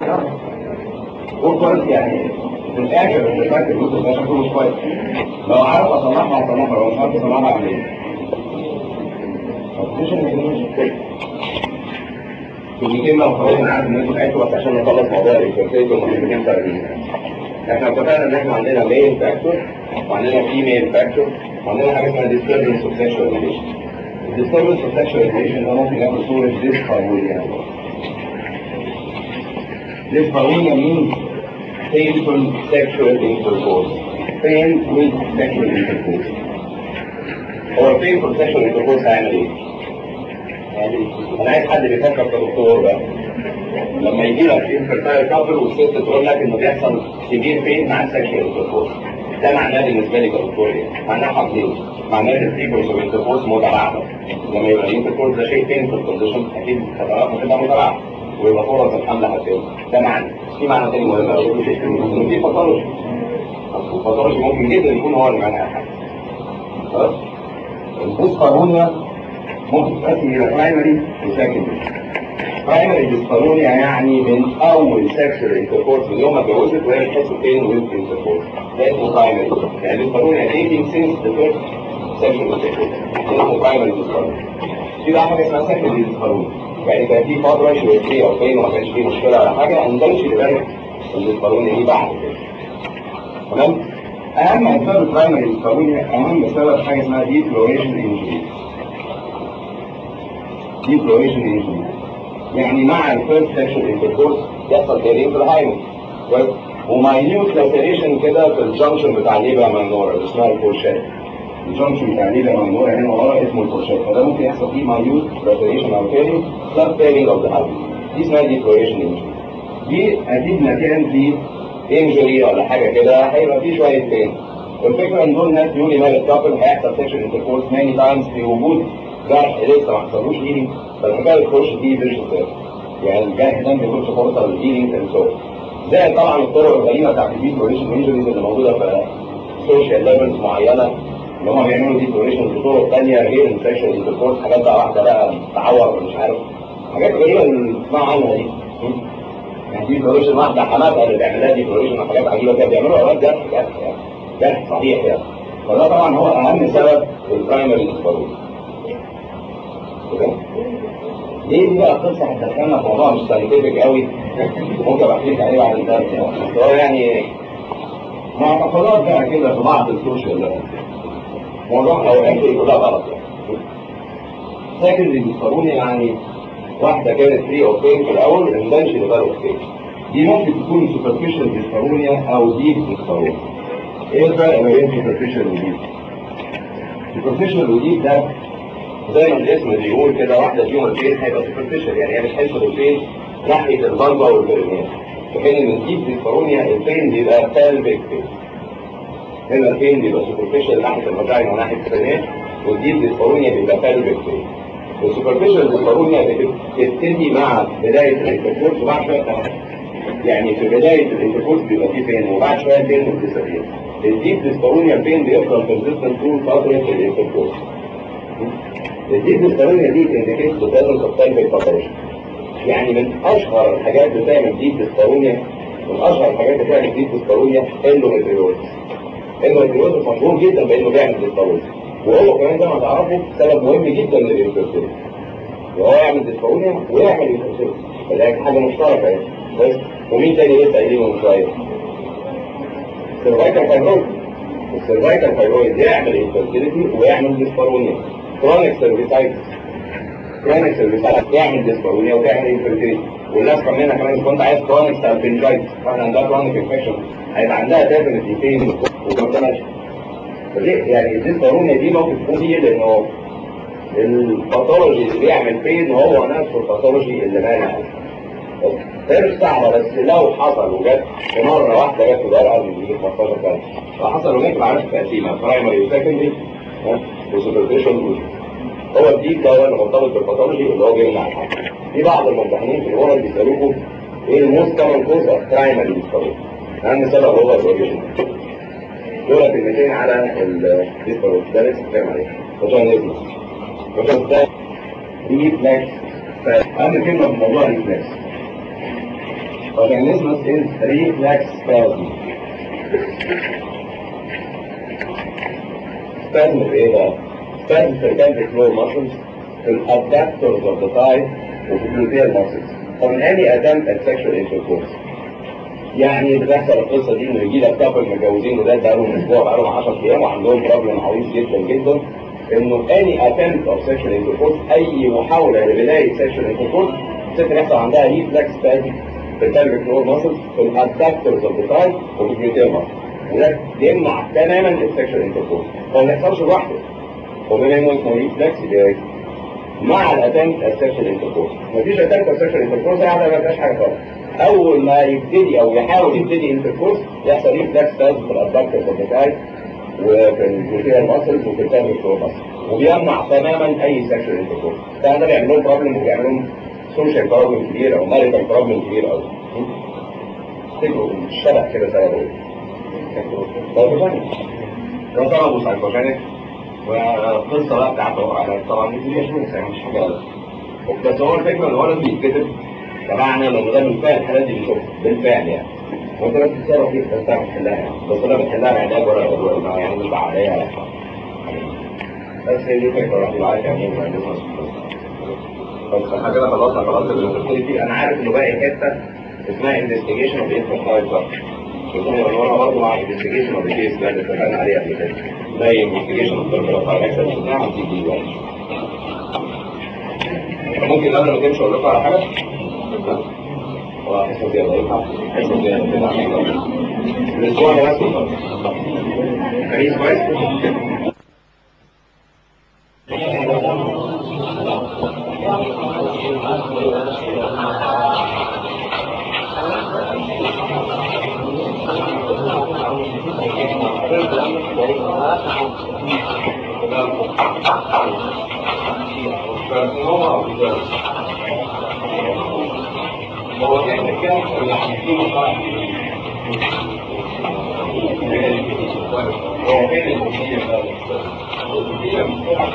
هو كويس يعني في الاخر اللي فاكر الجزء ده شكله مش كويس لو عارف اصلحها اصلحها لو مش عارف اصلحها اعمل ايه؟ كلمتين لو خلاص انا عارف ان انتوا تعبتوا بس عشان نخلص موضوع الانفرتيلتي ومهمتين تانيين احنا اتفقنا ان احنا عندنا ميل فاكتور وعندنا فيميل فاكتور وعندنا حاجه اسمها disturbance of sexual relation disturbance of sexual relation ده ممكن ياخد صوره ديسهارمونيا ديسهارمونيا means painful sexual intercourse painful sexual intercourse هو painful sexual intercourse هيعمل ايه؟ انا عايز حد بيفكر كدكتور بقى لما يجي لك انفرتايل كابل والست تقول لك انه بيحصل سيفير بين مع السكشوال انتركورس ده معناه بالنسبه لي كدكتور ايه؟ معناه حاجتين معناه ان الفريكونسي اوف انتركورس متباعده لما يبقى الانتركورس ده شيء بين في الكونديشن اكيد فترات هتبقى متباعده ويبقى فرص الحمل هتزيد ده معنى في معنى تاني مهم قوي انه في باثولوجي الباثولوجي ممكن جدا يكون هو اللي معناه حاجه خلاص الديسهارمونيا ممكن تقسم الى برايمري وسكندري برايمري ديسبارونيا يعني من اول سكشوال انتركورس من يوم ما اتجوزت وهي بتحس بين ويز انتركورس ده اسمه برايمري يعني ديسبارونيا ديتنج سينس ذا فيرست سكشوال انتركورس ده اسمه برايمري ديسبارونيا في بقى حاجه اسمها سكندري ديسبارونيا يعني كان في فتره شويه فيه او بين وما كانش فيه مشكله ولا حاجه انضمش لبالك الديسبارونيا دي بعد كده تمام اهم اسباب البرايمري ديسبارونيا اهم سبب حاجه اسمها ديفلوريشن انجري ديفلوريشن انجري يعني مع الفيرست سكشن انتركورس يحصل تغيير في الهايمن كويس وماينيوت لاسيريشن كده في الجنكشن بتاع الليبا ماينورا اللي اسمها الفورشات الجنكشن بتاع الليبا ماينورا هنا ورا اسمه الفورشات فده ممكن يحصل فيه ماينيوت لاسيريشن او تيرنج سب تيرنج اوف ذا هايمن دي اسمها ديفلوريشن انجري دي اكيد مكان فيه انجري ولا حاجه كده هيبقى فيه شويه بين والفكره ان دول ناس يولي مال كابل هيحصل سكشن انتركورس ماني تايمز في وجود جرح لسه ما حصلوش هيلينج فالحكايه بتخش فيه فيرش يعني الجرح ده ما بيكونش فرصه للهيلينج اند سو زي طبعا الطرق الغريبه بتاعت الديفلوريشن انجريز اللي موجوده في سوشيال ليفلز معينه اللي هم بيعملوا ديفلوريشن بطرق ثانيه غير السكشوال انتركورس حاجات بقى واحده بقى تعور مش عارف حاجات غريبه اللي بنسمع عنها دي يعني ديفلوريشن واحده حماتها اللي بيعملها ديفلوريشن وحاجات عجيبه كده بيعملوا اوقات جرح جرح يعني جرح صحيح يعني فده طبعا هو اهم سبب في البرايمري ديسبارونيا ليه دي بقى قصه هتدخلنا في موضوع مش ساينتفك قوي ممكن احكي لك عليه بعد الدرس يعني هو يعني معتقدات بقى كده في بعض السوشيال ليفل موضوع او اكل كلها غلط يعني سكندري ديسبارونيا يعني واحده كانت فري اوف بين في الاول ما تبانش لبالغ بين دي ممكن تكون سوبرفيشال ديسبارونيا او ديب ديسبارونيا ايه الفرق ما بين سوبرفيشال وديب؟ سوبرفيشال وديب ده زي ما الاسم بيقول كده واحده فيهم البين هيبقى سوبرفيشال يعني هي بتحس بالبين ناحيه البلبه والبرينيه في حين ان الديب ديسبارونيا البين بيبقى سالبك بين هنا البين بيبقى سوبرفيشال ناحيه الفاجينا وناحيه البرينيه والديب ديسبارونيا بيبقى سالبك بين السوبرفيشال ديسبارونيا بتبتدي مع بدايه الانتركورس وبعد شويه تحت يعني في بدايه الانتركورس بيبقى فيه بين وبعد شويه البين بتسافر الديب ديسبارونيا البين بيفضل كونسيستنت طول فتره الانتركورس الديب ديسبارونيا دي انديكيت بتاعت سبتايبل باثولوجي يعني من اشهر الحاجات بتعمل ديب ديسبارونيا من اشهر الحاجات بتعمل ديب ديسبارونيا اندوميتريوز اندوميتريوز مشهور جدا بانه بيعمل ديسبارونيا وهو كمان زي ما تعرفوا سبب مهم جدا للانفيرتيلتي وهو يعمل ديسبارونيا ويعمل انفيرتيلتي فده حاجه مشتركه يعني بس ومين تاني لسه قايلينه من شويه السيرفايكال فايبرويد السيرفايكال فايبرويد يعمل انفيرتيلتي ويعمل ديسبارونيا كرونيك سيرفيسايتس كرونيك سيرفيسايتس يعمل ديسبارونيا وتعمل انفيرتيلتي والناس كمان كمان اذا كنت عايز كرونيك سالفنجايتس واحده عندها كرونيك انفكشن هيبقى عندها ديفنتلي بين وكمان فليه يعني الديسبارونيا دي ممكن تكون دي لانه الباثولوجي اللي بيعمل بين هو نفسه الباثولوجي اللي مانع هي مش صعبه بس لو حصل وجت في مره واحده جت في ورقه من 15 سنه لو حصل وجت ما عرفش تقسيمها برايمري وسكندري وسوبرفيشن هو الديك ده هو اللي مرتبط بالباثولوجي اللي هو بيمنع الحمل في بعض الممتحنين في الاورال بيسالوكوا ايه الموست كومن كوز اوف برايمري ديسبارونيا اهم سبب هو الاوريجن دول كلمتين على الديسبارونيا ده لسه بتكلم عليه فاجينيزم فاجينيزم ده ريفلكس اهم كلمه في الموضوع ريفلكس organismus is reflex spasm spasm في ايه بقى؟ spasm في pelvic floor muscles في الادكتورز of the thigh وفي gluteal muscles on any attempt at sexual intercourse يعني بتحصل القصه دي انه يجي لك كابل متجوزين ولاد بقالهم اسبوع بقالهم 10 ايام وعندهم بروبلم عويص جدا جدا انه any attempt of sexual intercourse اي محاوله لبدايه sexual intercourse الست بيحصل عندها reflex spasm في البلفيك فلور ماسل في الادكتورز اوف ذا تايم وفي الجلوتيال ماسل وده يمنع تماما السكشوال انتركورس هو ما يحصلش لوحده هو بما انه اسمه ريفلكس مع الاتمت السكشوال انتركورس مفيش اتمت السكشوال انتركورس يعني ما فيهاش حاجه خالص اول ما يبتدي او يحاول يبتدي انتركورس يحصل ريفلكس سبازم في الادكتورز اوف ذا تايم وفي الجلوتيال ماسلز وفي البلفيك فلور ماسل وبيمنع تماما اي سكشوال انتركورس ده بيعمل لهم بروبلم وبيعمل لهم سوشيال بروبلم كبير او ماريتال بروبلم كبير قوي تفتكروا الشبه كده سببه ايه؟ سايكوجينيك ده سببه سايكوجينيك والقصه بقى بتاعته على طبعا مش مش مش حاجه بس هو الفكره ان هو لازم يتكتب تبعنا لان ده بالفعل الحالات دي بنشوفها بالفعل يعني وانت بس تتصرف فيها بس تعرف تحلها يعني بس لا بتحلها بعلاج ولا ولا يعني مش بعدها بس هي دي الفكره الواحد يبقى عارف يعني ايه بس احنا كده خلصنا خلاص الانتركتيفيتي انا عارف انه باقي حته اسمها انفستيجيشن اوف انتركتيفيتي وكنا بنورها برضه مع انفستيجيشن اوف الكيس ده اللي اتفقنا عليه قبل كده زي انفستيجيشن اوف انتركتيفيتي اللي شفناها دي دي ممكن قبل ما تمشي اقول لكم على حاجه حصه زياده ينفع حصه زياده كده الاسبوع ده بس كويس كويس هو كان كان يعني في مصالح هو فين الوسيله الوسيله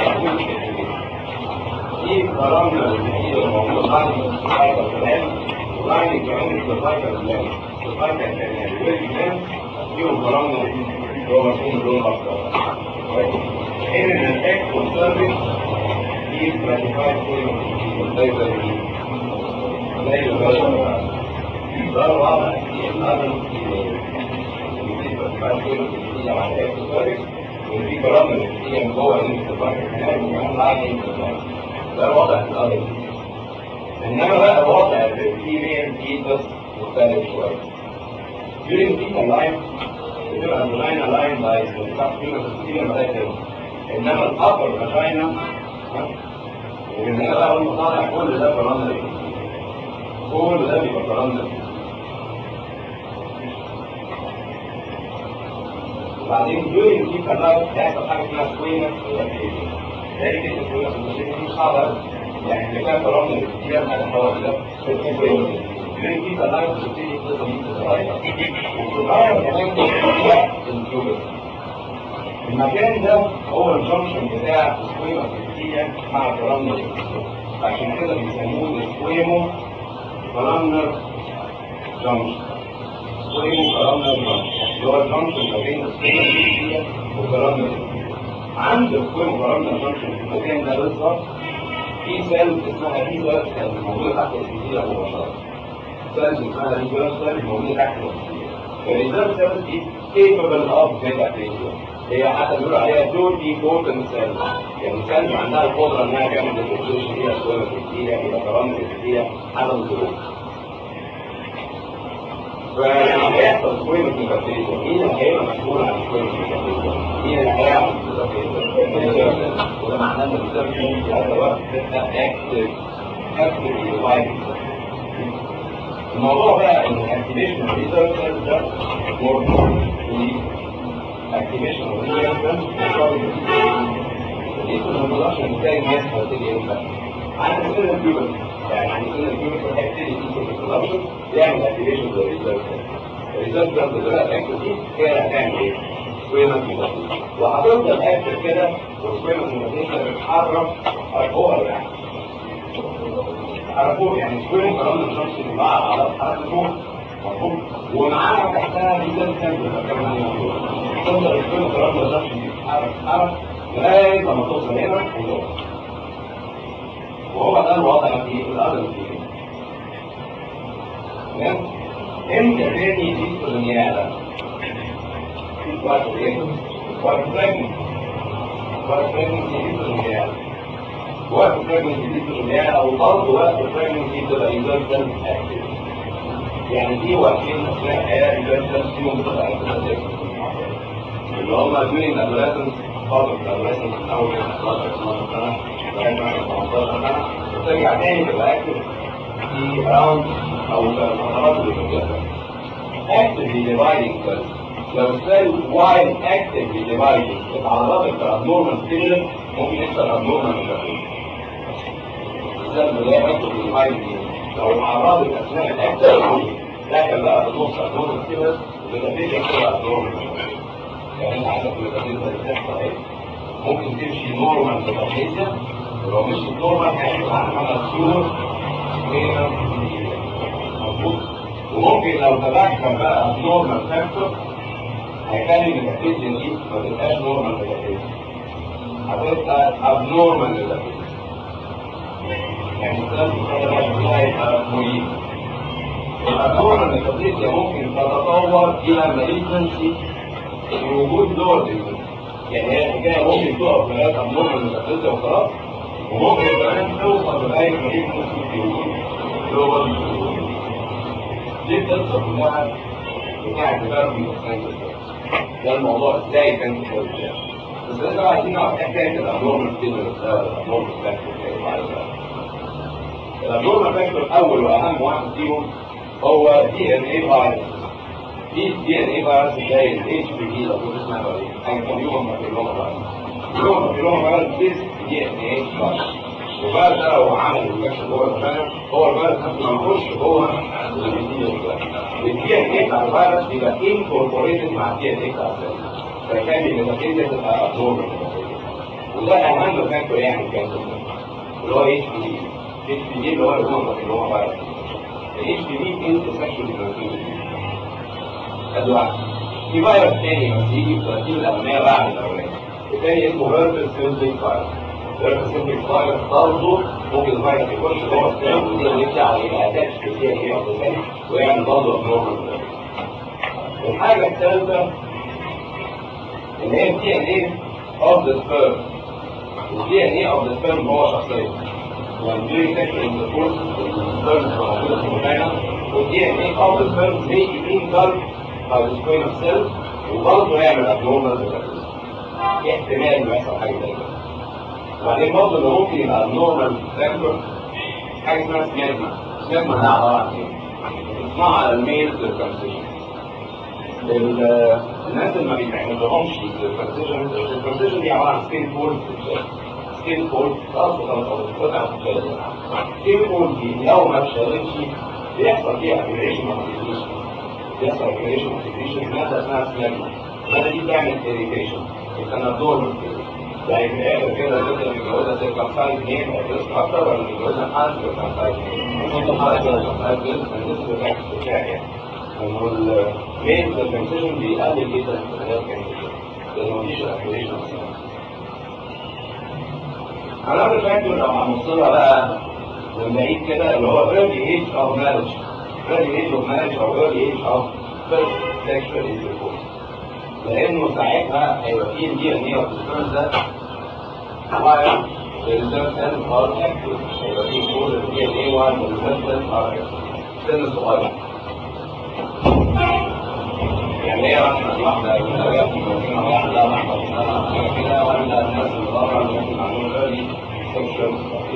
دي قرارنا الوسيله الموجوده بعد بعد الكلام وبعد الكلام الصفايفه الكلام الصفايفه الكلام والكلام فيهم قرارنا هو مفهوم اللون الاخضر حين الاتاك والسيرفيس دي stratified كل زي زي ده الوضع في الأمر وفي برامج هي من جوه الاستفاده ده الوضع في الأمر إنما بقى الوضع في الفيميل فيتس مختلف شوية during fetal life بتبقى الفاجينا لاين باي إنما الأبر فاجينا ومن هنا بقى هم طالع كل ده برامج كل ده بيبقى برامج وبعدين during دي كلها بيحصل حاجه اسمها سوينة ذلك السوينة دي صعبة يعني اللي كان كرامنا كتير من الحوار ده during دي كلها بتبتدي تتغير وتتغير كمان الجوبر المكان ده هو الجنكشن بتاع السويمة الكتير مع كرامنا عشان كده بيسموه السويمو كرامنر جنكشن سويمو كرامنر جنكشن اللي هو الجنكشن ما بين السويمة الكتير وكرامنر عند السويمو كرامنر جنكشن في المكان ده بالظبط في سيل اسمها ريزر سيل موجودة تحت الكتير مباشرة سيل اسمها ريزر سيل موجودة تحت الكتير الريزر سيل دي capable of beta هي حتى بيقولوا عليها دول دي بوتن سيل يعني السيل عندها القدره انها تعمل ديفرنشيشن هي سويمة كتير يبقى كرامنر كتير حسب الظروف فلما هيحصل سويمة ميتافيزيا مين اللي هيبقى مسؤول عن سويمة ميتافيزيا؟ مين اللي هيعمل ميتافيزيا؟ وده معناه ان الميتافيزيا في هذا الوقت تبقى اكتف اكتف ريفايف الموضوع بقى ان الاكتيفيشن ريزيرف ده مور اكتيفيشن ريزيرف ده دي كنا بنقدرش نلاقي الناس هتبتدي امتى عند سن البيوبل يعني عند سن البيوبل هيبتدي يدخل في البرودكشن يعمل اكتيفيشن للريزيرف الريزيرف ده دلوقتي اكتف دي هي اللي هتعمل ايه؟ سويمة ميتافيزيا وهتفضل اكتف كده والسويمة ميتافيزيا بتتحرك فوق الرحم على فوق يعني سكوير كرامة الشمس مع على على فوق مفهوم ومعاها تحتها دي ده كان تفضل سكوير كرامة الشمس تتحرك تتحرك لغاية لما توصل هنا وتقف وهو ده الوضع في الأرض فيه تمام امتى تاني دي الدنيا وقت ايه؟ وقت pregnancy وقت pregnancy دي الدنيا وقت pregnancy دي الدنيا او برضه وقت pregnancy تبقى inversion active يعني في وقتين اثناء الحياه inversion فيهم بتبقى active اللي هم during adolescence فترة الادolescence من اول 11 12 سنة لغاية ما 18 سنة وترجع تاني تبقى active في around او الفترات اللي بتجيبها actively dividing cells لو السيل وايل actively dividing اتعرضت لابنورمال ستيمولس ممكن يحصل ابنورمال ميتابوليزم السيل اللي هي actively dividing لو اتعرضت اثناء الاكتر دخل بقى في النص ابنورمال ستيمولس الميتابوليزم يحصل ابنورمال يعني انت عندك الميتابوليزم اللي بتحصل ايه ممكن تمشي نورمال ميتابوليزم ولو مشيت نورمال هيحصل عندها سيور مظبوط وممكن لو تدخل بقى نورمال فاكتور هيخلي الميتافيزيا دي ما تبقاش نورمال ميتافيزيا هتبقى ابنورمال ميتافيزيا يعني الانسان بيتكلم فيها يبقى مريض الابنورمال ميتافيزيا ممكن تتطور الى ماليجنسي في وجود دور يعني هي الحكايه ممكن تقف لغايه ابنورمال ميتافيزيا وخلاص وممكن كمان توصل لغايه ماليجنسي في وجود دور دي القصه كلها بتاعت الفيرمي ده الموضوع ازاي كان في بس احنا عايزين نعرف حكايه الابنورمال ستيمولس ده الابنورمال فاكتور الابنورمال فاكتور اول واهم واحد فيهم هو دي ان اي فيروس دي دي ان اي فيروس زي الاتش بي في لو كنت سمعت عليه حاجه كان يوم مابيلوما فيروس يوم مابيلوما فيروس دي دي ان اي فيروس وبعد ده لو عمل انفكشن جوه الخلايا هو الفيروس قبل ما يخش جوه الدي ان اي بتاع الفيروس بيبقى انكوربوريتد مع الدي ان اي بتاع السيل فيخلي الميتافيزيا تبقى ابنورمال وده اهم فاكتور يعني الكانسر اللي هو اتش بي دي اتش بي دي اللي هو الهرمون اللي هو فيروس الاتش بي دي انت سكشوال ادي واحد في فيروس تاني بس يجي في الترتيب الاولانيه بعد الاولاني الثاني اسمه هيربل سيمبليك فيروس هيربل سيمبليك فيروس برضه ممكن الفيروس يخش جوه السيل ويقدر يرجع يبقى اتاتش في الدي ان اي اوف ذا ويعمل برضه ابنورمال الحاجه الثالثه اللي هي الدي ان ايه اوف ذا سبيرم الدي ان ايه اوف ذا سبيرم هو شخصيا يعني دي سيكشن انتركورس السبيرم موجوده في الفاجا والدي ان ايه اوف ذا سبيرم زي انكر او السكوين اوف سيل وبرضه يعمل ابنورمال في احتمال انه يحصل حاجه زي كده وبعدين برضه اللي ممكن يبقى ابنورمال فاكتور حاجه اسمها سميرما سميرما ده عباره عن ايه؟ اسمها على الميل سيركمسيشن الناس اللي ما بيتعملهمش الكونسيشن الكونسيشن دي عباره عن سكين فول سكين فول خلاص خلاص قطعه سكين فول دي لو ما اتشالتش بيحصل فيها اكيوليشن ما بيحصل اكيوليشن ما ماده اسمها سلاجما الماده دي بتعمل اريتيشن كان دور يعني في الاخر كده تقدر تتجوزها سيركمسايز نيم هتدرس اكتر ولا تتجوزها حد سيركمسايز نيم ممكن حد سيركمسايز نيم يعني انه المين سيركمسيشن بيقلل جدا الخلايا الكانسر لانه مفيش اكيوليشن هنعمل فاكتور لو هنوصلها بقى من بعيد كده اللي هو early age of marriage early age of marriage او early age of first sexual intercourse لانه ساعتها هيبقى فيه الدي ان اي اوف السبيرم ده while the reserve cells are active هيبقى فيه كود الدي ان اي while the reserve cells are active سن صغير يعني هي مثلا واحدة ممكن واحدة واحدة كده ولا الناس اللي بره اللي ممكن عندهم early sexual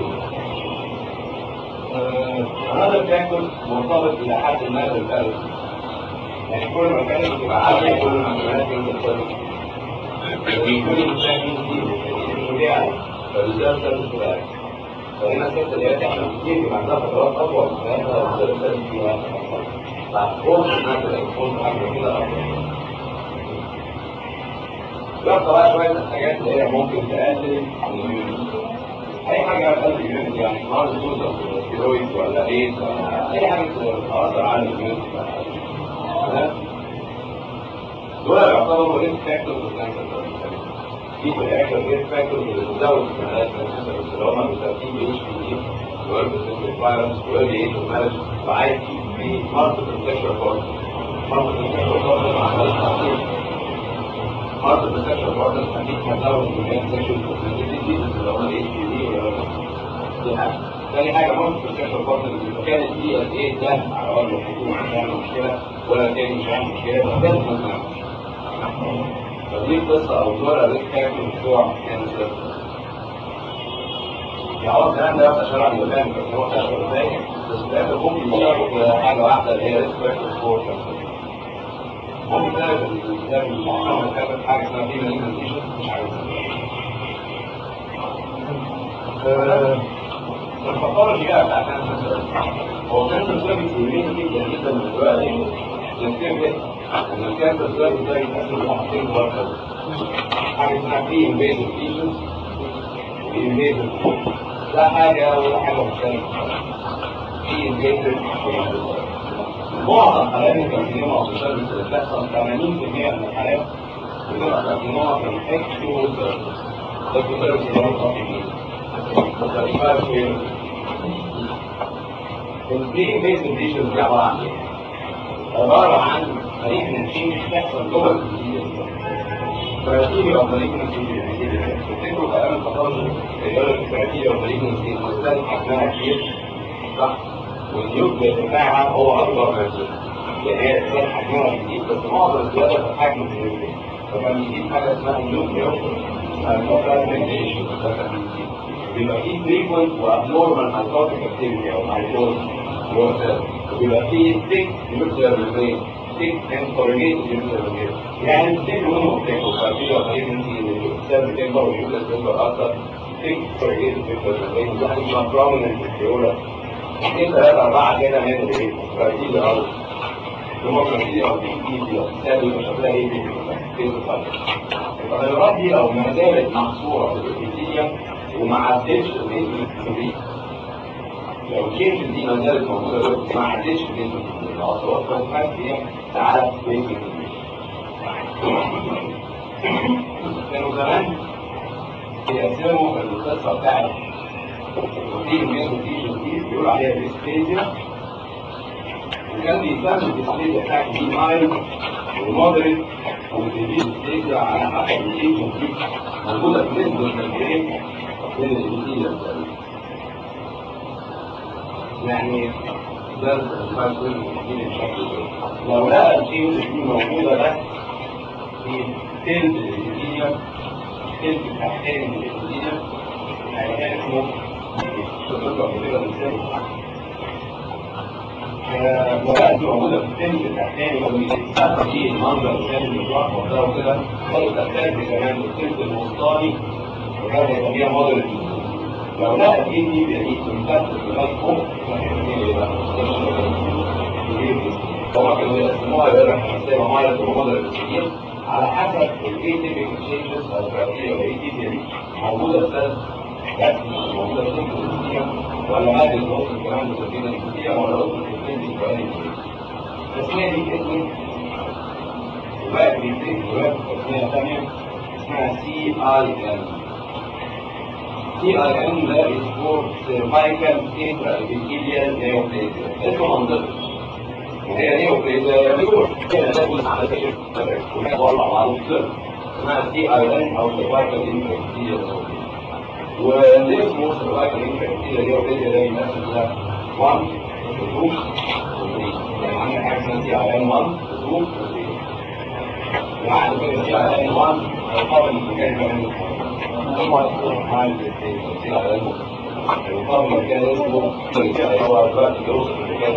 هذا الفاكتور مرتبط إلى حد ما بالفرق يعني كل ما كانت بتبقى عالية كل ما كانت يمكن تسبب كل المشاكل دي يعني فالرجال بتبقى بتبقى فهنا الست اللي هي تحمل كتير يبقى عندها فترات أطول من ثلاثة والرجال بتبقى فيها فهتكون الناس اللي تكون حاجة كده أطول يبقى بقى شوية الحاجات اللي هي ممكن تقلل الإميونيتي اي حاجه على القلب الجنود يعني مرض دوزة ستيرويد ولا ايد ولا اي حاجه تاثر على الجنود دول يعتبروا ريسك فاكتورز في في الاخر ريسك فاكتورز اللي بتزود احتمالات الكانسر بس اللي هم بالترتيب بيعيش كتير ويربط الفيروس ويربط ايه المرض وعايز في مرض السكشوال كورد مرض السكشوال كورد مع مرض السكشوال كورد اكيد هتزود كميات سكشوال كورد اللي هم الاي بي دي دي حاجه تاني حاجه مرض السكشوال كورد اللي كان الدي اس ايه ده على وضع الحكومه مش هيعمل مشكله ولا تاني مش هيعمل مشكله بس ده مش فدي قصة أو صورة ريسك فاكتور بتوع كانسر يعني الكلام ده بس عشان أعمل فاهم بس هو كانسر ازاي بس في الآخر ممكن يجي حاجة واحدة اللي هي ريسك فاكتور فور كانسر ممكن تلاقي في الكتاب المحكمة كاتب حاجة اسمها في ماليزنسيشن مش عارف الباثولوجي بقى بتاع كانسر هو كانسر سيرفيس يمين جدا جدا من دلوقتي يصير ان الكانسر سيرفيس ده يتقسم لحاجتين مركز حاجه اسمها في انفيزن فيشنز انفيزن ده حاجه وده حاجه مختلفه في انفيزن معظم حالات الكارسينوما او السيرفيس اللي بتحصل 80% من الحالات بتبقى كارسينوما في الاكتو سيرفيس الاكتو سيرفيس اللي هو البري انفيزن فيشنز دي عباره عن ايه؟ عباره عن طريق من الشيء تحصل جوه الجزيره فراتيبي او طريق من الجزيره تفتكروا كلام التطور يقول لك فراتيبي او طريق من الجزيره المستهلك حجمها كبير صح والنيوكليس بتاعها هو اكبر من الجزيره يعني هي السيل حجمها كبير بس معظم الزياده في حجم النيوكليس فكان يجيب حاجه اسمها النيوكليس فراجمنتيشن بيبقى فيه فريكونت وابنورمال مايكروتيك اكتيفيتي او مايكروز بيبقى فيه ثيك نيوكلير ميمبرين ثيك اند كوريجيتد نيوكلير ميمبرين يعني ثيك لونه ثيك وخفيفه طريقه ان السيل بتكبر والنيوكليس بتكبر اكتر ثيك كوريجيتد نيوكلير ميمبرين ده اسمها بروميننت فيولا اثنين ثلاثه اربعه كده من ايه؟ فراتيل ارض ديمقراطية أو تحديدية السبب يبقى شكلها إيه دي؟ التغيرات دي لو ما زالت محصورة في الإبتدية وما عدتش الإبتدية لو الجيش دي ما زالت موجودة ما عدتش الإبتدية الأصوات كانت هي تعالى في كانوا زمان بيقسموا القصة بتاعت روتين ميزوتيشن دي بيقولوا عليها ديسبيزيا وكان بيسمى الديسبيزيا بتاعت دي مايل ومودريت والديزيز ستيجر على حسب الايجنت دي موجوده في نسبه من ايه؟ من الديزيز يعني ده الفايبر بشكل لو لقى الجين دي موجوده بس في تلت الديزيز تلت التحتاني من الديزيز هيبقى اسمه شطرته كده ازاي وبقت موجودة في السن التحتاني وبيتحقق فيه المنظر الثاني اللي بيروح وده وكده خلص الثالث كمان السن الوسطاني وكان هيبقى فيها موديل لو لقى دي دي دي تمتد لغاية فوق هما كانوا بيقسموها يقول لك هنسميها مايل وموديل كتير على حسب الاي تيبك تشينجز او الكرايتيريا والاي تي دي موجودة في بس موجودة في ولا هذه النقطة كمان بتبين الكتير ولا نقطة الكتير كمان التسمية دي اسم وبقى بيتين دلوقتي تسمية ثانية اسمها سي اي ام سي اي ام ده اسمه سيرفايكال انترا ابيثيليال نيوبليزيا اسمه منطقي وهي نيوبليزيا يعني يقول كده ده كل على كده وهي والله على الصدر اسمها سي اي ام او سيرفايكال انترا ابيثيليال نيوبليزيا وليه اسمه سيرفايكال انترا ابيثيليال نيوبليزيا ده بيمثل ده 1 2 يعني عندك حاجه اسمها سي اي ام 1 2 وبعد كده سي اي ام 1 هيقابل المكان كمان المقام المكان اسمه هو دلوقتي بيوصف المكان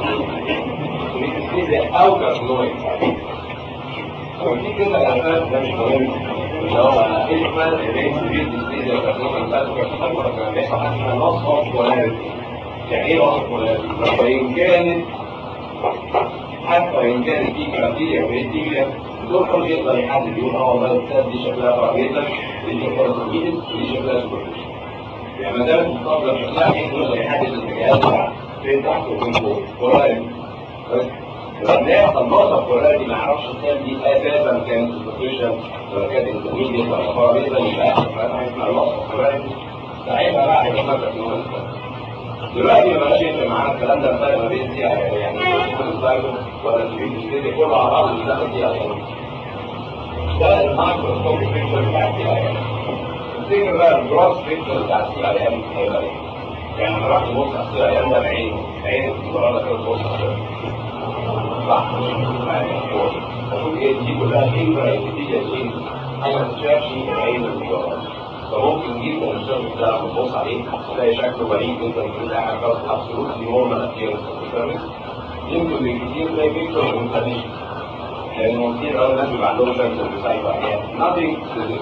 اسمه او كارسينويد ودي كده الاساس ده مش مهم اللي هو ايه الفرق بين سبيل ديستيزيا وكارسينويد بتاعته كارسينويد ولا بيحصل حاجه اسمها نص اوف بولاريتي يعني ايه نص بولاريتي؟ فان كانت حتى ان كانت في كارتيريا وهيستيريا الدكتور يقدر يحدد يقول اه والله الاستاذ دي شكلها فرابيتك ودي شكلها سبيل ودي شكلها سوبرفيشن يعني ما دام المستقبل شكلها يقدر يحدد الاتجاهات بتاعته فين تحت وفين فوق قريب بس لما يحصل نقطة قريب ما يعرفش السيل دي اساسا كانت سوبرفيشن ولا كانت انترميديت ولا باراميتر يبقى يحصل حاجة اسمها نقطة قريب ساعتها بقى هيبقى مركز نور دلوقتي ما بقاش يفرق معانا الكلام ده الفرق ما بين دي يعني ولا الفيزيك كله على بعض اللي داخل دي ده المايكروسكوب بيكتشر بتاع السي اي ام تفتكر بقى الجروس بيكتشر بتاع السي اي ام هيبقى ايه؟ يعني لما رحت تبص على السي اي ام ده بعينه بعينك مجرد كده تبص على صح المفروض ايه دي كلها انفرا ابيثيليال حاجه ما تتشافش بعين المجرد فممكن جدا الشغل ده لما تبص عليه تلاقي شكله غريب جدا في حاجه خالص ابسولوت نورمال ابيرنس يمكن بالكثير تلاقي بيكتشر منتبه لانه كتير قوي الناس بيبقى عندهم شكل مختلف عليها nothing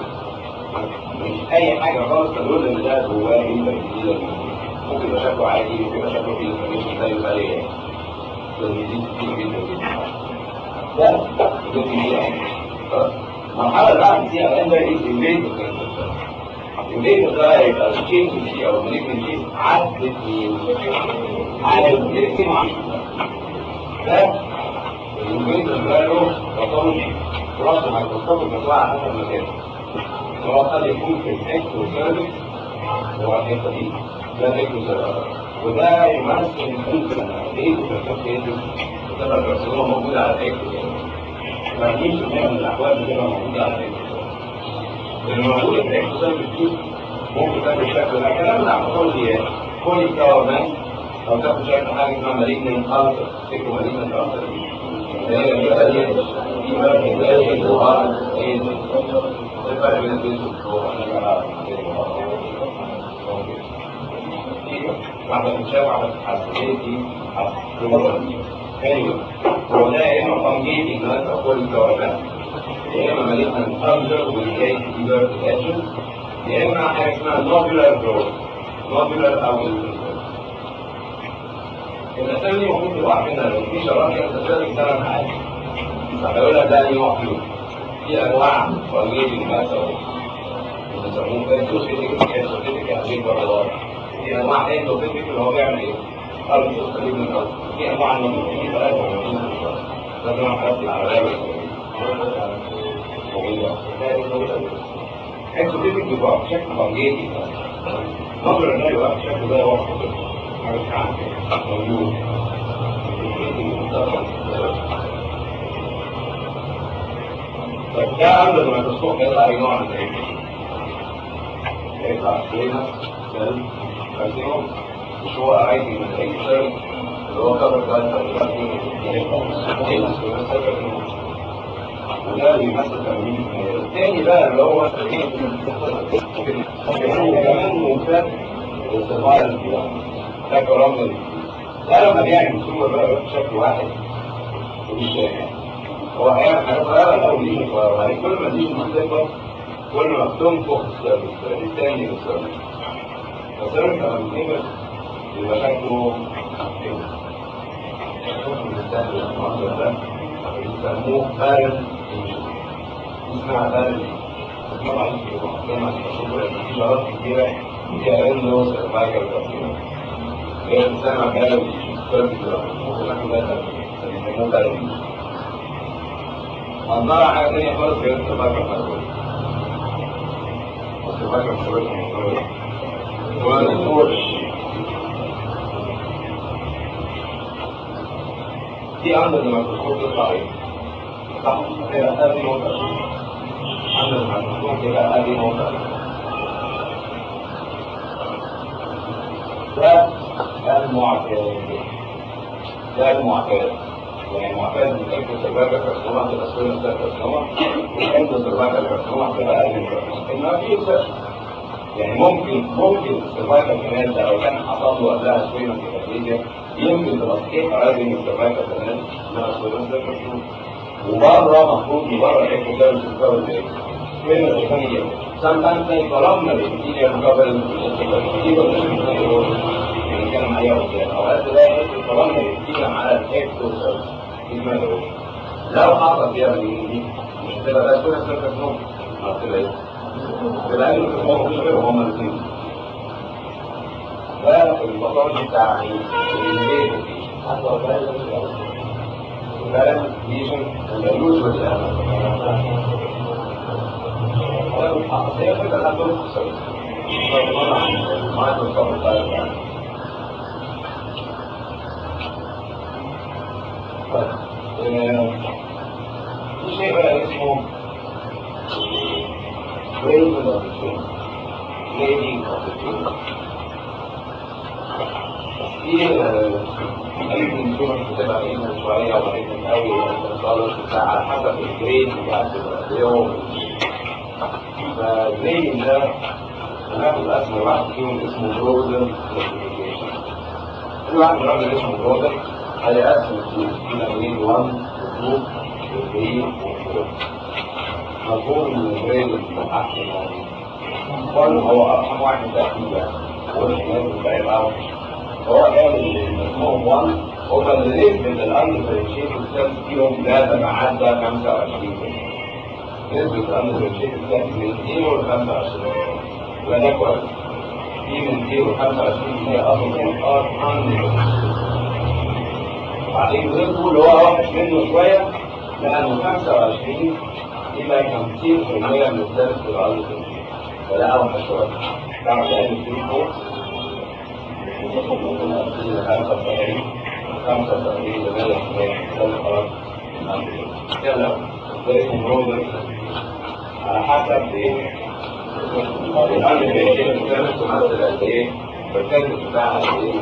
مش اي حاجه خالص تدل ان ده جواه انت ممكن يبقى شكله عادي ممكن يبقى شكله فيه انفورميشن زي ما قال تلميذين كتير جدا جدا ده ده كتير المرحله اللي بعد دي الان ده ايه انفيتر انفيتر ده يبقى الشيء دي او المليكن شيء عدت مين عدت مين ده الانفيتر ده له باثولوجي دراسه مايكروسكوب المجموعه على حسب مكانه سواء قد يكون في الاكتو سيرفيس هو الحته دي ده الاكتو سيرفيس وده يمثل ممكن ايه بتبقى الكارسينوما موجوده على الاكتو ما فيش من الاحوال بتبقى موجوده على الاكتو اللي موجوده في الاكتو سيرفيس دي ممكن تاخد شكل ده كلام بتاع باثولوجي كل كاورمان او تاخد شكل حاجه اسمها مالجنان التر تفتكروا مالجنان التر هي الحته دي دي بقى زي الظهر ايه الفرق بين البيت والظهر واحدة بتشاف واحدة بتتحسن دي anyway هو ده يا اما فانجيتي ناس او كل الكوارث يا اما مالتنا الفانجر والجاي فيبر تاتشن يا اما حاجه اسمها نوبيولار جروث نوبيولار او الاسامي المفروض تبقى عارفينها لو في شرائح كده تسالك سنه عادي فهيقول لك ده نوع فيهم في انواع فانجيتي ناس او بيسموه اكسوسيتيك اكسوسيتيك يعني بره في انواع اندوفيتيك اللي هو بيعمل ايه؟ قلب قريب من القلب في انواع النوبيولار في ثلاثه موجودين ده نوع حاجات العربيه اكسوتيتك بيبقى بشكل فانجيتي نظر الناس يبقى بشكل زي وقت حاجه موجود طيب ده عند الميكروسكوب هيطلع اي نوع من الايه؟ هيطلع سوينا سيل كارسينوم مش هو عادي من اي سيل اللي هو كبر ده وده بيمثل 80 الثاني بقى اللي هو كمان ممتاز السرفايفل ده كرامل ده لما بيعمل ثم بقى بشكل واحد مش هو هيعمل حاجه صغيره الاول ليه صغيره وبعدين كل ما تيجي تكبر كل ما بتنفخ السيرفيس الثاني للسيرفيس السيرفيس لما بيتكبر يبقى شكله كده بيسموه بارل اسمها بارل طبعا لما تشوفوا الاشارات كتيره فيها انه سيرفايكال كارسينوم هي بتسمى بارل بيسموه بارل منظرها حاجه ثانيه خالص غير السيرفايكال كارسينوم السيرفايكال كارسينوم هو الفورش دي عندنا الميكروسكوب تطلع ايه؟ صح كده هذه نقطة عندنا الميكروسكوب كده هذه نقطة ده ده المعتاد ده المعتاد يعني معتاد من اكل سيرفايكال كارسينوما تبقى سوينا كارسينوما واكل سيرفايكال كارسينوما تبقى اقل انما في اكسبشن يعني ممكن ممكن السيرفايكال كمان ده لو كان حصل له قبلها سوينا كده يمكن تبقى صحيح عادي من السيرفايكال كمان انما سوينا كارسينوما وبره مفروض بره الاكوسيرفيس الكفر ايه؟ فين الثانية؟ sometimes they طلبنا الانتيريال كفر نتكلم عليها قدام اوقات تلاقي طلبنا الانتيريال على الاكوسيرفيس لو حصل فيها من دي مش هتبقى بس كل سيرفيس نوم هتبقى ايه؟ تبقى ايه مفيش غيرهم هما الاثنين ده الباثولوجي بتاع ايه؟ البيت ده ليجن اللوز هي فكرة لا تنقص مايكروسوفت طيب في شيء بقى اسمه Raven of the King Lady of the King في ممكن تكون بتبقى بعيدة شوية وبعيدة قوي خالص بتاع على حسب الجريد بتاع اليوم فالجريد ده هناخد اسم واحد فيهم اسمه برودر في واحد من الراجل اسمه برودر هيقسم الى جريد 1 و 2 و 3 و 4 مفهوم ان الجريد الاحسن يعني هو ارحم واحد تقريبا هو لازم يبقى يبقى هو قال المفهوم 1 هو اللي نسبة الاندفرنشيت السيلز فيهم لا تتعدى 25 نسبة الاندفرنشيت السيلز من 0 ل 25 وده كويس في من 0 ل 25 هي اصلا ار بعدين غيره اللي هو وحش منه شوية لأنه 25 إلى 50% من السيلز في الاندفرنشيت فده أوحش شوية تعرف لأن في فوق على حسب ايه الامر بيجي الكلام تمثل قد ايه والكلام بتاعها قد ايه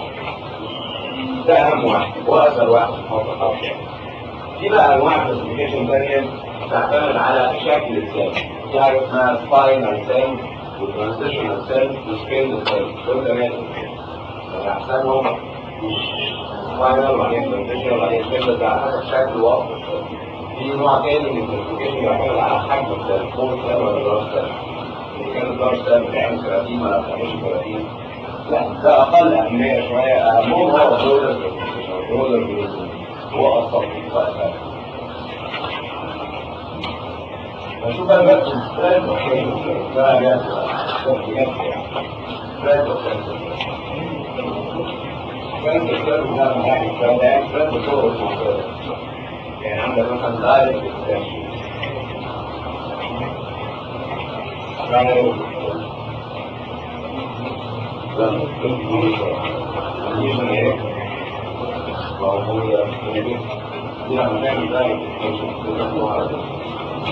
ده اهم واحد واسهل واحد في موضوع الخاص في بقى انواع كلاسيفيكيشن ثانيه تعتمد على شكل السيل في حاجه اسمها سباينال سيل وترانزيشنال سيل وسبين سيل دول ثلاثه احسنهم فاينل وبعدين ترانزيشنال وبعدين سبين ده على حسب شكل وصف في نوع تاني من الكلاسيفيكيشن يعتمد على حجم السيل فوق السيل ولا جوه السيل اذا كان الدار السيل بتعمل كراتين ولا ما بتعملش كراتين لا ده اقل اهميه شويه اهمهم هو الرولر الرولر هو اصلا واسهل نشوف بقى بس الثلاث بقى جاهز بجد ثلاث كانت الثلاث ده يعني ثلاث ثلاث طرق يعني عندك مثلا دايركت اكستنشن موجودة دي لما نعمل دايركت اكستنشن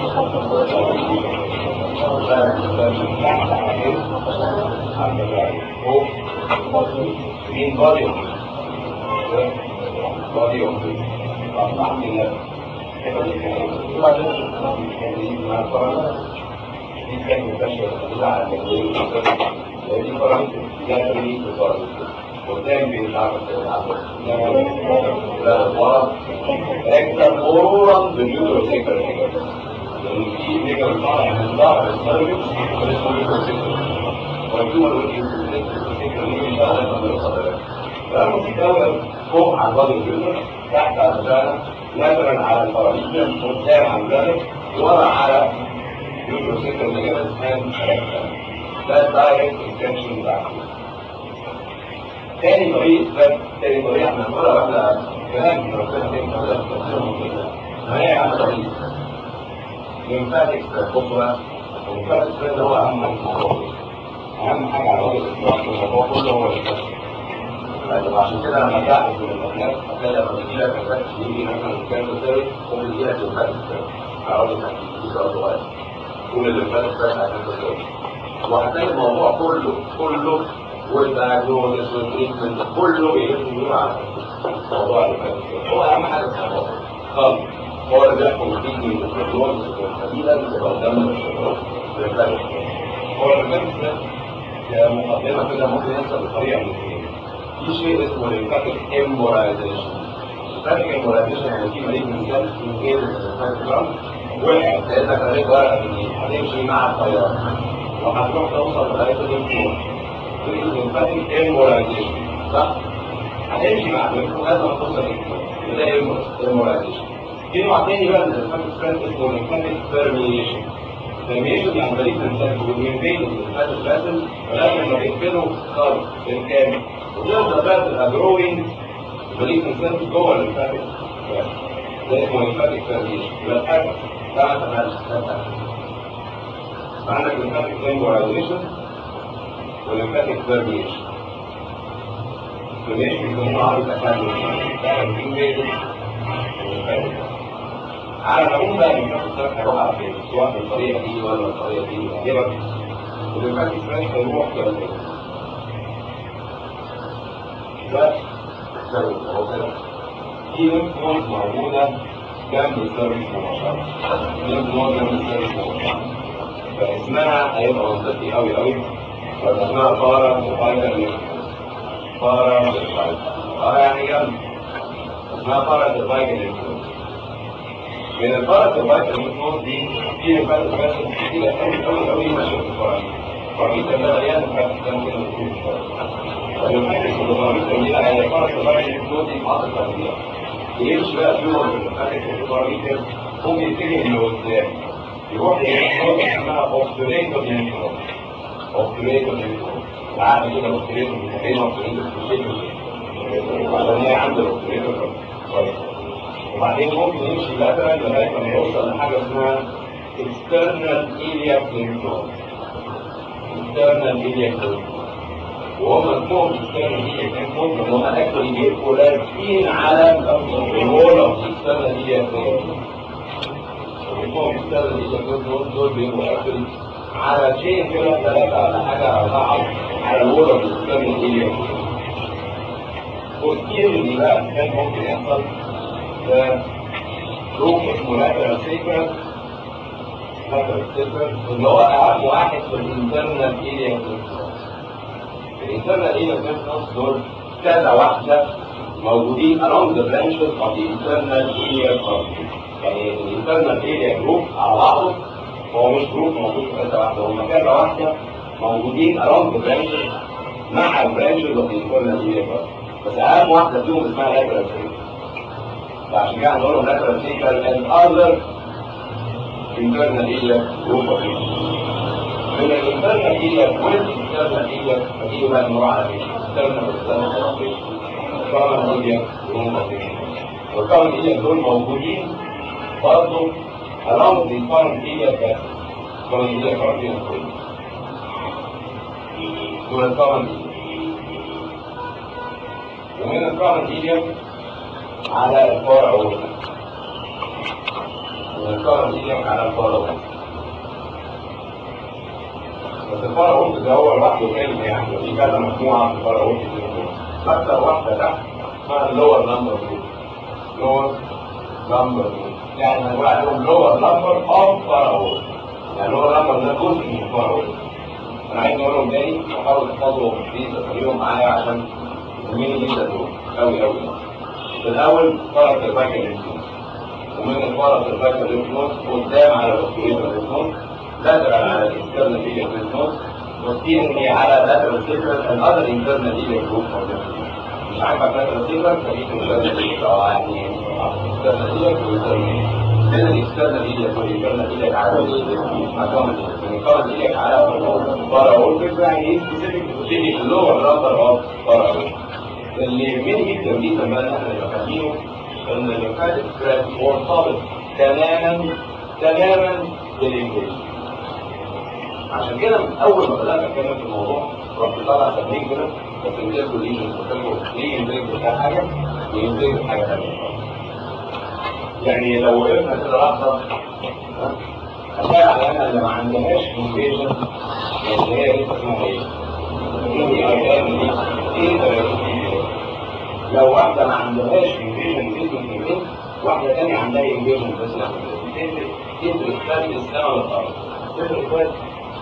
مين بادي بادي الحمد لله دي كانت منتشرة على الجنوب دي فرنسا لا تريد بفرنسا قدام بيتعرف لا ورا اكثر مرورا باليوتر سيكر في نيجر طالع من ظهر السيرفكس واسمه يوتر سيكر واليوتر سيكر اللي بيشتغل من الصدر لانه في دولة فوق على البادي اليوتر تحت على الفانا نازلا على الفراميل قدام على الفانا ورا على يوتر سيكر اللي جاب الاسنان ده الدايركت اكستنشن بتاعته تاني طريق تاني طريق احنا هنقولها واحنا كلام ربنا تاني طريق ما هي اهم طريق ليمفاتيك كبرى الليمفاتيك ده هو اهم الموضوع اهم حاجه على وجه الاطلاق الموضوع كله هو الليمفاتيك عشان كده لما تعرف الناس هتلاقي لما بيجي لك الناس يجي مثلا كان ثالث هو بيجي لك ليمفاتيك على وجه الاطلاق كل الليمفاتيك عشان ثالث وهتلاقي الموضوع كله كله والدايجنوزس والتريتمنت كله بيدور على موضوع الفاتح هو اهم حاجه في الموضوع خالص هو اللي بيحكم فيه من الدكتورز والقليلا اللي قدام الشباب هو الفاتح ده مقدمه كده ممكن يحصل بطريقه من اثنين في شيء اسمه الفاتح امبولايزيشن الفاتح امبولايزيشن يعني في مريض من جهاز من غير الفاتح وقع لقيتك عليك ورقه دي هتمشي مع الطياره وهتروح توصل لغايه الدكتور الليمفاتيك ايمولايزيشن صح؟ هتمشي مع لازم توصل ده ايمولايزيشن في نوع تاني بقى من الليمفاتيك ستريس اسمه ليمفاتيك بيرميشن الترميشن يعني بريد من والميمبرين الليمفاتيك فاسل ولكن لما بيقفلوا خالص بالكامل وتفضل بقى تبقى جروينج بريد من جوه الليمفاتيك فاسل ده اسمه ليمفاتيك ترميشن يبقى الحاجة ده مثلا عندك ليمفاتيك تمبورايزيشن وليمفاتيك ترميشن الترميشن بيسموه عرض تكلم ده الانجليزي على العموم بقى الليمفاتيك ترميشن هيروح على فين سواء بالطريقة دي ولا بالطريقة دي يعجبك الليمفاتيك ترميشن هيروح كده ده سبب هو كده في ليمف نود موجودة جنب السيرفيس مباشرة ليمف نود جنب السيرفيس مباشرة فاسمها هيبقى منطقي قوي قوي بس اسمها بارا سيرفايكال ليمف بارا سيرفايكال اه يعني جنب اسمها بارا سيرفايكال ليمف من البارا سيرفايكال ليمف نود دي في ليمفات بس كتير قوي قوي قوي ماشية في الفراميل الفراميل ده مليان ليمفات كان كده فالليمفات الفراميل دي هي البارا سيرفايكال ليمف نود دي معطل تغذية يمشي بقى في يوم الليمفاتيك الفراميل ممكن يتجه لقدام يروح لنقطة اسمها اوبتوريتور لينفنود اوبتوريتور لينفنود عارف كده الاوبتوريتور بتاعين اوبتوريتور عشان هي عند الاوبتوريتور كويس وبعدين ممكن يمشي لاترال لغايه لما يوصل لحاجه اسمها external iliac lymphnode external iliac lymphnode وهم اسمهم external iliac lymphnode لان هم اكشولي بيبقوا لازقين على الوول اوف external iliac lymphnode وهم external iliac lymphnode دول بيبقوا اكشولي على شيء كده ثلاثه ولا حاجه اربعه على الوول اوف external iliac lymphnode posteriorly بقى كان ممكن يحصل ده جروب اسمه lateral sacral lateral sacral اللي هو اهم واحد في الانترنال iliac lymphnode الانترنال iliac lymphnode دول كذا واحده موجودين along the branches of the internal iliac artery يعني الانترنال iliac جروب على بعضه هو مش جروب موجود في كذا واحده هم كذا واحده موجودين along the branches مع البرانشز of the internal iliac artery بس اهم واحده فيهم اسمها lateral sacral فعشان كده هنقول لهم lateral sacral and other internal iliac group of من الانترنال iliac والexternal iliac فدي بقى نروح على ايه؟ external external common iliac group of والcommon iliac دول موجودين برضه along the common iliac bus common iliac artery دول الcommon iliac ومن الكرم الإيليا على الفرع والله من الكرم الإيليا على الفرع والله بس الفرع والله ده هو لوحده كلمة يعني في كذا مجموعة في الفرع والله أكثر واحدة تحت اسمها اللور نمبر لور نمبر يعني هنقول عليهم لور نمبر أوف فرع والله يعني لور نمبر ده جزء من الفرع والله أنا عايز أقولهم تاني وأحاول تحفظهم في تفكيرهم معايا عشان مين جدا دول قوي قوي في الاول فرق الباكر لينفنود ومن الفرق الباكر لينفنود قدام على الاوكتوريتر لينفنود لاترال على الاكسترنال ايليا لينفنود وستيرني على لاترال سيكرال and other internal ileal group of lymph مش عارفه لاترال سيكرال فدي internal ileal اه يعني external ileal والinternal من الاكسترنال ايليا والinternal ileal على مكان من الكرن ايليا على فرع والفكره يعني ايه سبيسيفيك بتبتدي اللور نمبر اوف فرع اللي يهمني جدا جدا بقى ان احنا نبقى فاهمينه ان الليمفاتيك تراك مرتبط تماما تماما بالانجليزي عشان كده من اول ما بدات اتكلم في الموضوع رحت طالع تدريج كده بس انتجوا ليجن قلت لكم ليه ينتج بتاع حاجه وينتج حاجه ثانيه يعني لو وقفنا كده لحظه هتلاقي علامه اللي ما عندهاش انفيجن اللي هي لسه اسمها ايه؟ دي اي ام دي ايه لو واحدة ما عندهاش انفيجن جسم في واحدة تانية عندها انفيجن بس تفرق تفرق فرق السماء والأرض تفرق فرق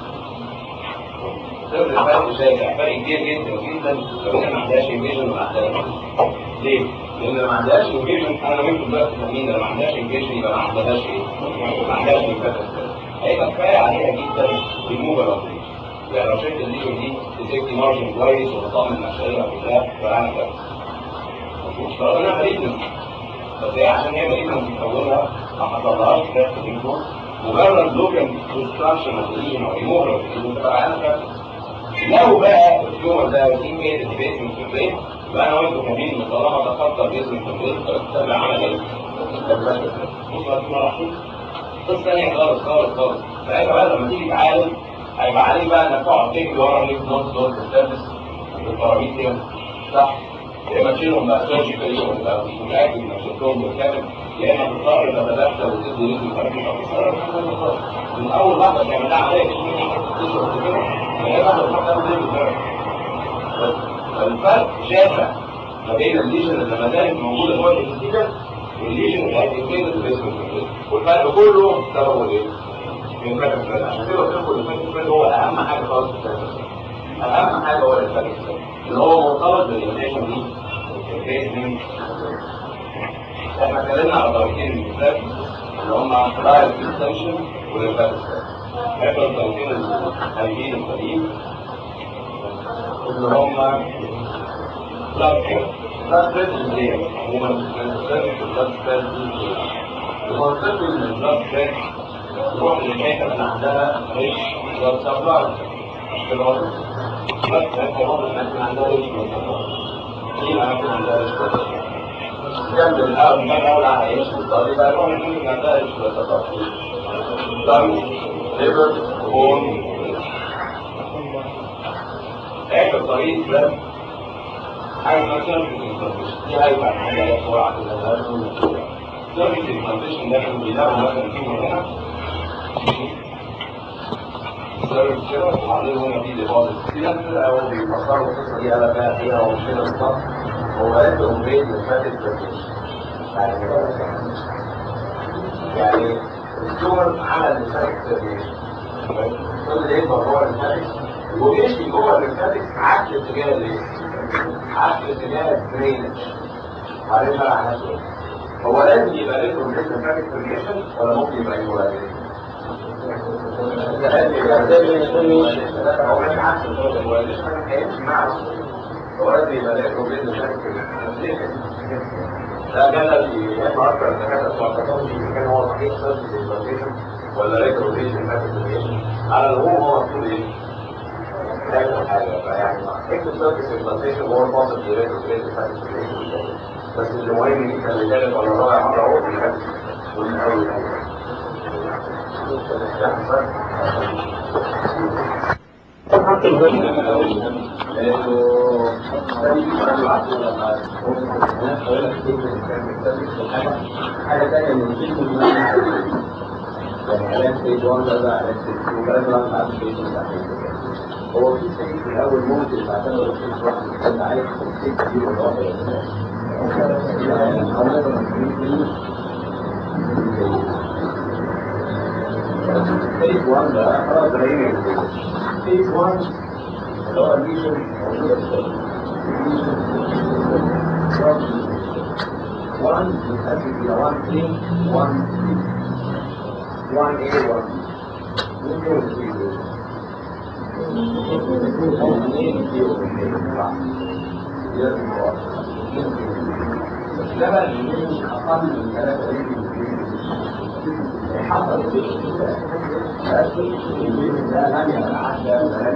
تفرق فرق شاسع فرق كبير جدا جدا لو هي ما عندهاش انفيجن وما عندهاش ليه؟ لأن لو ما عندهاش انفيجن أنا وأنتم دلوقتي فاهمين لو ما عندهاش انفيجن يبقى ما عندهاش إيه؟ ما عندهاش انفيجن هيبقى كفاية عليها جدا ريموفال اوبريشن يعني لو شلت الليجن دي تسيبتي مارجن كويس وتطمن مشاريع كلها فأنا كده ربنا مريضنا بس هي عشان هي مريضنا في اولها ما حصلهاش كده في الانفور مجرد لوكال ديستراكشن اوف الليجن او ريموفر اوف الليجن تبقى عندك لو بقى التيومر ده في كيس البيزمنت في البيت يبقى انا وانتوا فاهمين ان طالما تخطى البيزمنت في البيت فبتتبع عمل ايه؟ قصه ثانيه خالص خالص خالص ساعتها بقى لما تيجي تعالج هيبقى عليك بقى انك تقعد تجري ورا ليك نص دور تستلبس الباراميتيوم صح يا اما تشيلهم بقى سيرجيكالي وانت مش متاكد انك شلتهم بالكامل يا اما تضطر تتدخل وتدي ليك الباراميتيوم من اول لحظه تعملها عليك تشرب كده هي لحظه تروح تاخد فالفرق شاسع ما بين الليجن اللي ما زالت موجوده جوه الانسيجن والليجن اللي هتتكلم في الاسم والفرق كله سببه ايه؟ من فاكر الفرق عشان كده قلت لكم الفاكر الفرق هو اهم حاجه خالص في الفرق اهم حاجه هو الفاكر الفرق اللي هو مرتبط بالريليشن دي احنا اتكلمنا على طريقتين الفرق اللي هم دايركت اكستنشن والفاكر اخر الطريقتين الخارجيين السليم اللي هم بلاد بلاد بريشر دي عموما بلاد بريشر المنطقي ان البلاد بريشر تروح للحته اللي عندها ريش بلاد سبلاي مش كده برضه بلاد بريشر واضح ان يكون عندها ريش بلاد سبلاي دي اماكن عندها ريش بلاد سبلاي جنب الاول ما الاول هيعيش بالطريقه يبقى يروح للمكان اللي عندها ريش بلاد سبلاي دم ليفر بون اخر طريق ده حاجه اسمها سيرفيس انفلاميشن دي هيبقى حاجه عليها بسرعه كده سيرفيس انفلاميشن ده كانوا بيلاقوا مثلا فيه هنا سيرفيس كده وبعدين هنا في ديبوزيت في ناس كده اول بيفكروا القصه دي قال فيها فيها او كده بالظبط هو قال لهم بين الفاتت يعني التيومر عمل الفاتت كل ده يبقى هو الفاتت ومشي جوه الليمفاتيك عكس اتجاه الايه؟ عكس اتجاه الدرينج وبعدين بقى على نفسه هو لازم يبقى ريترو الليمفاتيك فيريشن ولا ممكن يبقى ايكواليزيشن؟ هو مش عكس الايكواليزيشن هيمشي مع هو لازم يبقى ريترو الليمفاتيك فيريشن ده كان في اكثر الدكاتره بتوع التكنولوجي كان هو صحيح سيرفيس ايكواليزيشن ولا ريترو الليمفاتيك فيريشن على العموم هو المفروض ايه؟ تعمل حاجه فيعني اكتب سيرفيس امبلانتيشن هو الفاصل في ريت وفي ريت بس اللي مهم جدا اللي ثالث ولا رابع مره هو بيحب من اول حاجة تانية من الجسم يعني علاج ستيج 1 ده علاج ستيج 2 ثلاثة واحد بعد ستيج 2 هو في شيء في الاول ممكن تعتبر الشيء واحد يكون عايز شيء كبير ولا واحد ستيج 1 ده خلاص ده ايه ستيج 1 اللي هو الليشن موجوده في 1 يتقسم الى 1 A 1 B 1 A 1 B ممكن يكون ده بقى اللي اقل من ثلاثة حصل ده لم يتعدى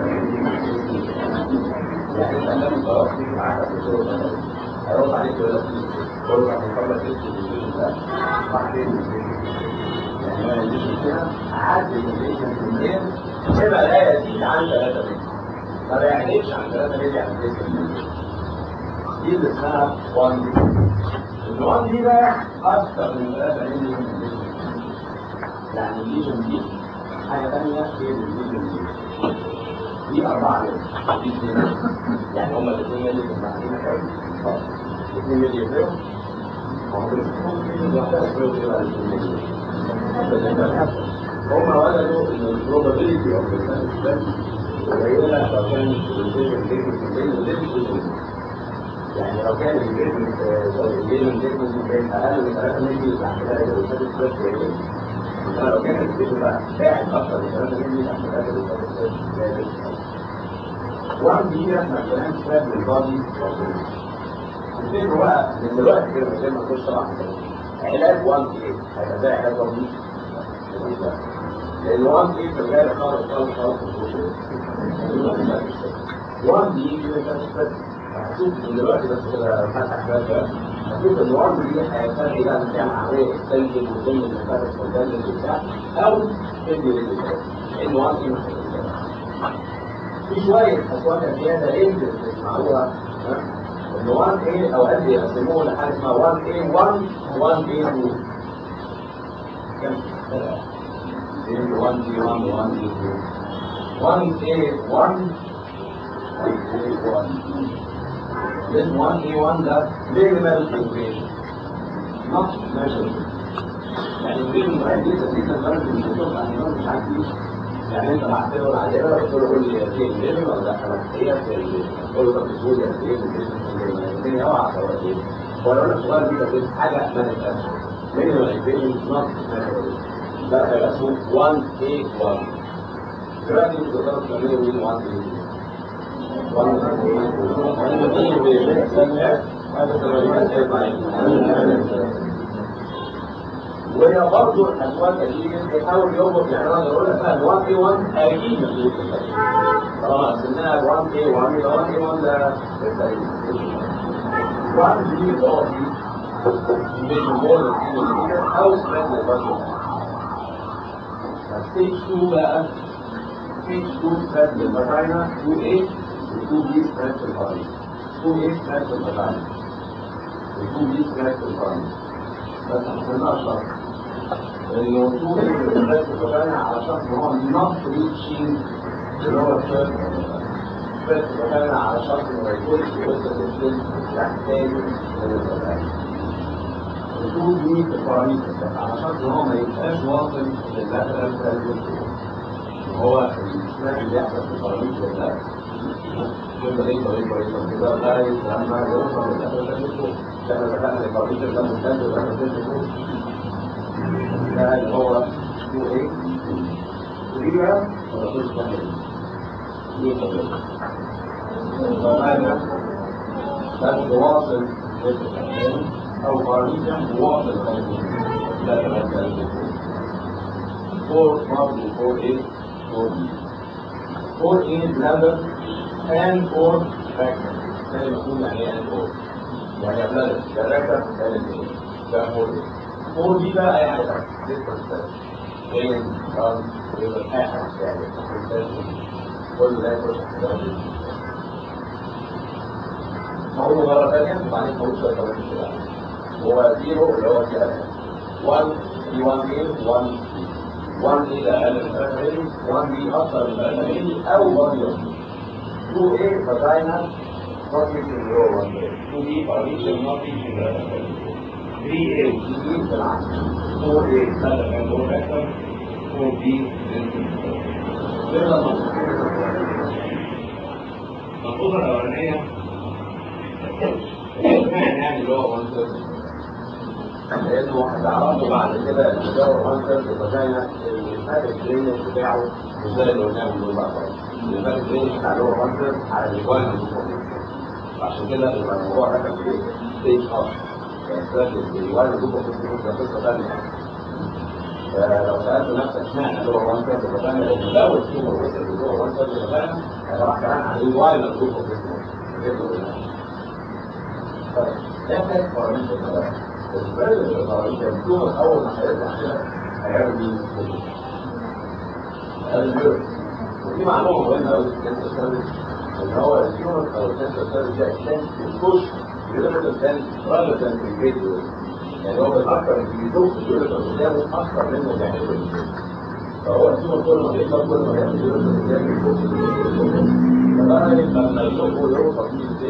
يعني انت لم ترصي معاك في الشغل هيرد عليك يقول لك قول لك مقابلة تكتب ده بعدين يعني ما يجيش كده عدل الليشن في الميل يبقى لا يزيد عن 3 متر ما يعدلش عن 3 متر يعني دي اللي اسمها 1 دي ال 1 دي بقى اكثر من 3 متر يعني الليشن دي حاجه ثانيه غير الليشن دي دي 4 متر دي 2 متر يعني هما الاثنين متر في المحكمه كويس 2 متر يفرقوا هم وجدوا ان البروبابيلتي اوف الفاتس قليله لو كان الانفيجن تكنيك يعني لو كان الانفيجن تكنيك اقل من 3 مللي تحت درجه الفاتس بس قليل انما لو كان الانفيجن بقى باعد اكثر من 3 مللي تحت درجه الفاتس قليل وعن دي احنا كمان كتاب للبادي الفكره بقى من دلوقتي كده من غير ما نخش طبعا علاج 1 ايه هيبقى ده علاج 1 لان 1 ايه في الغالب خالص خالص خالص 1 دي هشوف من دلوقتي بس كده فتح باب هشوف ان 1 دي هيخلي بقى نعمل عمليه تسجل وضمن المسافه والدلل وبتاع او تدي ان 1 دي في شويه اصوات زياده يمكن تسمعوها ان 1 a اوقات بيقسموه لحاجه اسمها 1 a 1 1 a 2 كم 1 a 1 1 a 2 1 a 1 This 1A1 ده minimal integration not measurable يعني غير المعد دي تدريس الفرد اللي بتشوف احيانا مش عارف ايه يعني انت بعت له العينه قلت له قول لي هي فين مينيمال ولا لا هي في قول له طب بتقول يا ايه الدنيا اوعى ولا ايه هو لو انا السؤال دي كانت حاجه ما نفهمش مينيمال انتجريشن نوت measurable ده هيبقى اسمه 1A1 دلوقتي انتوا تقدروا تعملوا مين 1A وهي برضه الاسواق اللي بيحاول يربط يعني انا اقول لك بقى 1 اي 1 اكيد مش طالما قسمناها 1 اي 1 يبقى 1 اي 1 ده 1 دي اللي هو في division more than millimeter او spread للبشر ستيج 2 بقى ستيج 2 spread للفاجينا 2 a 2 بي سبريد في الفاجينا 2 a سبريد في الفاجينا 2 بي سبريد في الفاجينا بس حسنا شرط انه 2 a سبريد في الفاجينا على شرط ان هو not reaching اللي هو الثيرد سبريد في الفاجينا على شرط انه ما يكونش يوصل للسن تحتاج من الفاجينا 2 بي في الباراميتر على شرط ان هو ما يبقاش واصل لللاترال سيرفيس هو الاسلام اللي بيحصل في الباراميتر ده يفضل يكبر يكبر يكبر كده لغايه لما يوصل للاساس الفوق احنا اتفقنا البارامتر ده ممتد للاساس الفوق ده اللي هو 2 ايه 3 بقى ولا 2 كامل فمعنى ده متواصل او بارامتر مواصل لا تمثل 4 برضه 4 ايه 4 بي 4 ايه بلادر and or factor زي ما بنقول يعني ايه and or يعني بلادر ده factor ده الاثنين ده 4 ايه 4 دي بقى اي حاجه لسه مستني بين ران يبقى اخر يعني كل ده يخش في الدرجه هقوله مرة ثانية وبعدين هقول شوية كمان كده هو زيرو اللي هو كده 1 في 1 A 1 1 A ده أقل من 3 مللي 1 B أكثر من 3 مللي أو 1 B 2 A فاجينا not reaching the lower 1 A 2 B فاريشن not reaching the 3 A و 3 B بالعكس 4 A بلادر and lower factor 4 B يبقى الملحوظة الأولانية يعني اللي هو 1 لانه هتعرفوا بعد كده ان هو 1 ثيرد فاجينا الفرق الدرينج بتاعه مش زي اللي قلناه من بقى الفرق الدرينج بتاع اللي هو 1 ثيرد على الجوال عشان كده يبقى الموضوع ده كان في ستيج اب يعني ثيرد الجوال اللي ده قصه ثانيه فلو سالت نفسك اشمعنى اللي هو 1 ثيرد فاجينا لان لو التيومر وصل اللي هو 1 ثيرد فاجينا هيبقى كمان عن الجوال اللي جوه ده كان بارامتر البلد الغربية الجمهور أول ما هيرجع كده هيعمل مين؟ ودي معلومة مهمة أوي في الكانسر سيرفيس إن هو الجمهور أو الكانسر سيرفيس ده كان بيخش يوريتال كان rather than invade يعني هو بالأكثر بيزوق اليوريتال قدامه أكثر منه بيعمله فهو الجمهور كل ما بيكبر كل ما بيعمل اليوريتال قدامه يخش فبقى لما يزوقه يوصل فيه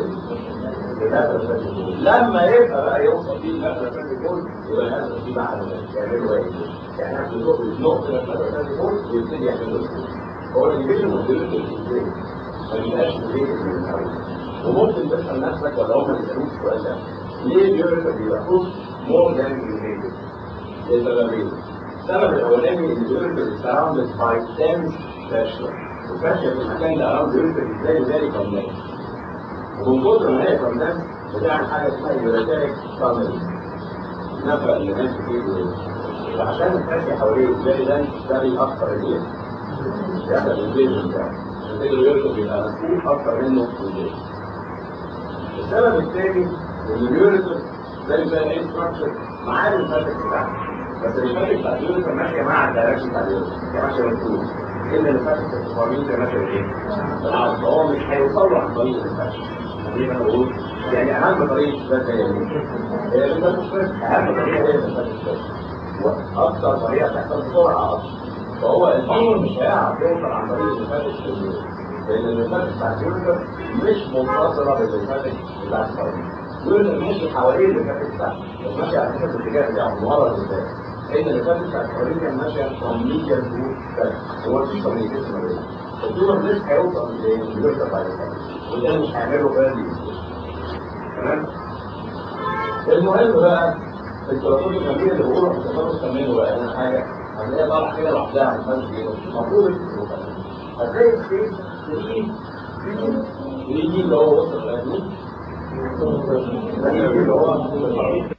لما يبقى بقى يوصل فيه الهدف الفني جول يبقى الهدف فيه بقى يعملوا ايه؟ يعني احنا بنروح بنزنق كده في الهدف الفني جول ويبتدي يعملوا ايه؟ هو الانجليزي مدير ازاي؟ ما بيبقاش مدير من الاول وممكن تسال نفسك ولا هم اللي سالوك السؤال ده ليه اليوريكا بيبقى فوز مور ذان الانجليزي؟ لسببين السبب الاولاني ان اليوريكا سراوندد باي دنس فاشيا الفاشيا في المكان ده اراوند اليوريكا ازاي ذلك كمان ومن كتر ما هي كمان بتعمل حاجه اسمها يوريتريك تانل نفق اللي ماشي فيه وعشان الفاتي حواليه تلاقي ده ده بيأثر الايه؟ يعمل الفيجن بتاعه عشان كده اليوريثم بيبقى مفتوح اكتر منه في الفيجن السبب الثاني ان اليوريثم زي زي الايه ستراكشر معاه الفاتك بتاعه بس الفاتك بتاع اليوريثم ماشيه مع الدايركشن بتاع اليوريثم هي ماشيه بالطول ان الفاتك في السوبرمين ماشيه بالايه؟ بالعرض هو مش هيوصل له عن طريق الفاتك دي انا بقول يعني اهم طريقه ده هي مين؟ هي الفاتك اهم طريقه هي الفاتك واكثر طريقه تحصل بسرعه اصلا فهو الفيروس مش هيعرف يوصل عن طريق الليمفاتيك اليوريثم لان الليمفاتيك بتاع اليوريثم مش متصله بالليمفاتيك بتاع الفيروس اليوريثم ماشي حوالين الليمفاتيك بتاعه بس ماشي على حسب الاتجاه بتاعه من ورا الليمفاتيك لان الليمفاتيك بتاع الفيروس كان ماشيه from medial to back هو مفيش كوميونيكيشن ما بينهم التيومر مش هيوصل لليوريثم بتاع الفيروس وده مش هيعمل له فاليو تمام المهم بقى التراكوز الجميل اللي بقوله هتقدروا تكملوا بقى انا حاجه هتلاقيها طالعه كده لوحدها ما فيهاش ايه المفروض هتلاقي ستيج 3 3 اللي هو وصل للأهمية 3 اللي هو